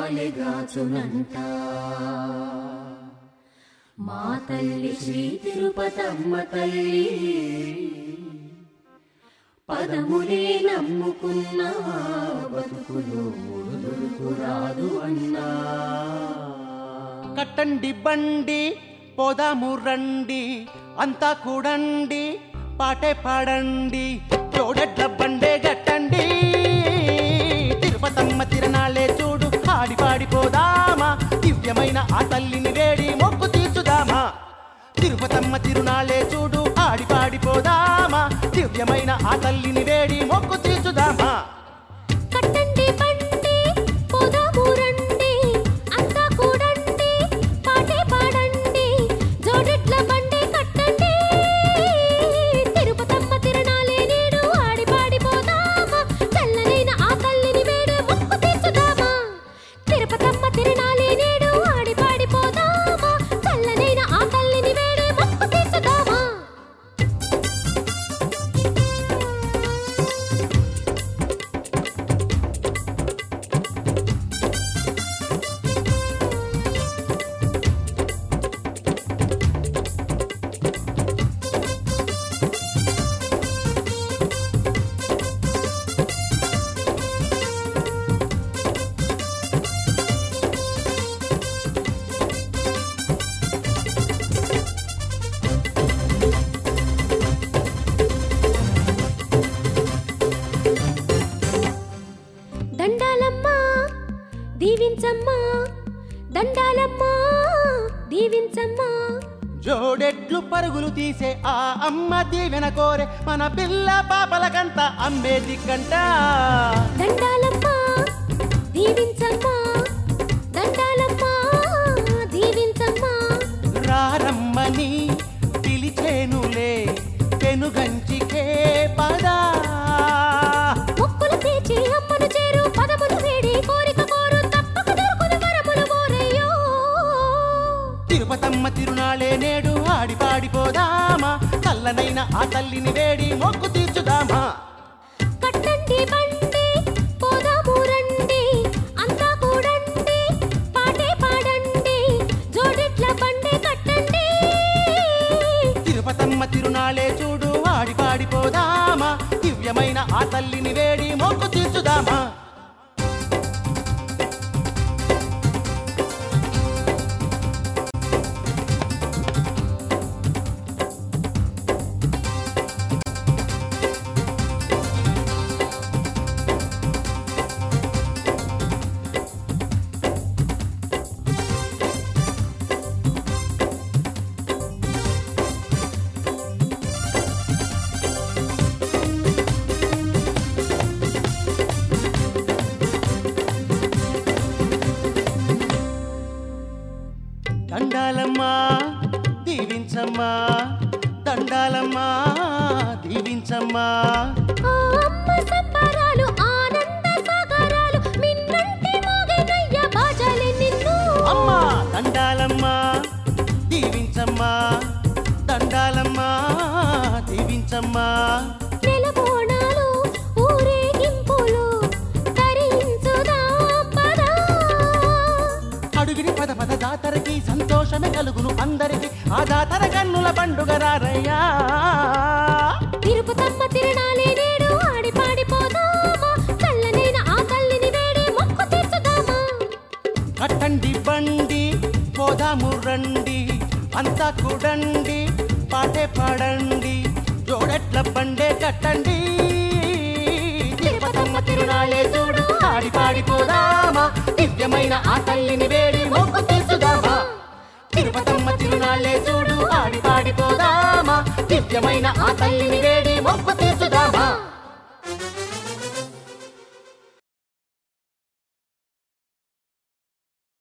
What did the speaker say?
పాలిగాచునంట మా తల్లి శ్రీ తిరుపతమ్మ తల్లి పదములే నమ్ముకున్నా బతుకులో ముడుదుడుకు రాదు అన్నా కట్టండి బండి పోదాము రండి అంతా కూడండి పాటే పాడండి జోడెడ్ల బండే గట్టండి తిరుపతమ్మ తిరణాలే చూడు ఆడి పాడిపోదామా దివ్యమైన ఆ తల్లిని వేడి మొక్కు తీర్చుదామా తిరుపతమ్మ తిరునాళ్ళే చూడు ఆడి పాడిపోదామా దివ్యమైన ఆ తల్లిని వేడి మొక్కు తీర్చుదామా కట్టండి బండి పోదాము రండి అంతా కూడండి పాటే పాడండి జోడెట్ల బండి కట్టండి తిరుపతమ్మ తిరణాలే నేడు ఆడి పాడిపోదామా చల్లనైన ఆ తల్లిని వేడే మొక్కు తీర్చుదామా తిరుపతమ్మ తిరణాలే నేడు ఆడి పాడిపోదామా చల్లనైన ఆ తల్లిని వేడే మొక్కు తీర్చుదామా దండాలమ్మా దీవించమ్మా దండాలమ్మా దీవించమ్మా జోడెట్లు పరుగులు తీసే ఆ అమ్మ దీవెన కోరే మన పిల్ల పాపలకంత అమ్మే దిక్కంట దండాలమ్మా దీవించమ్మా దండాలమ్మా దీవించమ్మా రారమ్మని పిలిచేనులే పెనుగంచికే పదా మొక్కులు తీర్చి అమ్మను చేరు పదములు వేడి కోరిక కోరు తప్పక దొరుకును వరములు మోరయ్యో తిరుపతమ్మ తిరునాళే నేడు ఆడి పాడిపోదామా చల్లనైన ఆ తల్లిని వేడి మొక్కు తీర్చుదామా కట్టండి బండి పోదాము రండి అంతా కూడండి పాటే పాడండి జోడెట్ల బండి కట్టండి తిరుపతమ్మ తిరునాళే చూడు ఆడి పాడిపోదామా దివ్యమైన ఆ తల్లిని వేడి మొక్కు తీర్చుదామా దండాలమ్మా దీవించమ్మా దండాలమ్మా దీవించమ్మా ఆ అమ్మ సంబరాలు ఆనంద సాగరాలు మిన్నంటి మోగెనయ్య బాజాలే నిన్ను అమ్మా దండాలమ్మా దీవించమ్మా దండాలమ్మా దీవించమ్మా నెలబోనాలు ఊరేగింపులు తరించుదాం పదా అడుగుని పద పద జాతరకి సంతోషమే కలుగును అందరికి ఆ జాతర కన్నుల పండుగ రారయ్యా తిరుపతమ్మ తిరణాలే నేడు ఆడి పాడిపోదామా చల్లనైన ఆ తల్లిని వేడి మొక్కు తీర్చుదామా కట్టండి బండి పోదాము రండి అంతా కూడండి పాటే పాడండి జోడెట్ల బండే కట్టండి తిరుపతమ్మ తిరునాళ్ళే చూడు ఆడి పాడిపోదామా దివ్యమైన ఆ తల్లిని వేడి మొక్కు తీర్చుదామా తిరుపతమ్మ తిరునాళ్ళే చూడు ఆడి పాడిపోదామా దివ్యమైన ఆ తల్లిని వేడి మొక్కు తీర్చుదామా